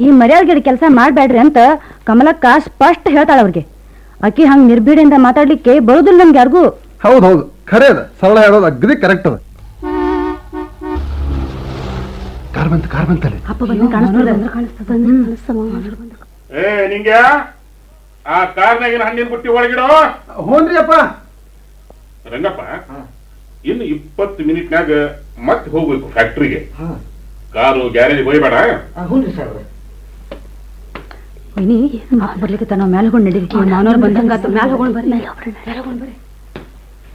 ಈ ಮರ್ಯಾದಗಿಡ ಕೆಲಸ ಮಾಡ್ಬೇಡ್ರಿ ಅಂತ ಕಮಲಕ್ಕ ಸ್ಪಷ್ಟ ಹೇಳ್ತಾಳ ಅವ್ರಿಗೆ ಆಕಿ ಹಂಗ್ ನಿರ್ಭೀಡೆಯಿಂದ ಮಾತಾಡ್ಲಿಕ್ಕೆ ಬರುದಿಲ್ಲ ನಮ್ಗೆ ಯಾರಿಗೂ ಹೌದು ಹೌದು ಖರೆ ಅದ ಸರಳ ಹೇಳೋದು ಅಗ್ದಿ ಕರೆಕ್ಟ್ ಅದ ಕಾರ್ ಬಂತ ಕಾರ್ ಬಂತಲ್ಲಿ ಏ ನಿಂಗೆ ಆ ಕಾರ್ನಾಗಿನ ಹಣ್ಣಿನ ಬುಟ್ಟಿ ಒಳಗಿಡೋ ಹ್ಞೂನ್ರಿ ಅಪ್ಪ ರಂಗಪ್ಪ ಇನ್ನು ಇಪ್ಪತ್ತು ಮಿನಿಟ್ನಾಗ ಮತ್ತೆ ಹೋಗ್ಬೇಕು ಫ್ಯಾಕ್ಟ್ರಿಗೆ ಕಾರು ಗ್ಯಾರೇಜ್ ಹೋಯ್ಬೇಡ ಹ್ಞೂ ಸರ್ ವೈನಿ ಬರ್ಲಿಕ್ಕೆ ನಾವು ಮ್ಯಾಲ ಹೋಗಿ ನಡೀರಿ ಮಾನವ್ರು ಬಂದಂಗಾತು ಮ್ಯಾಲ ಹೋಗೋಣ ಬರ್ರಿ ಮೇಲೆ ಹೋಗ್ರಿ ಮೇಲೆ ಹೋಗೋಣ ಬರ್ರಿ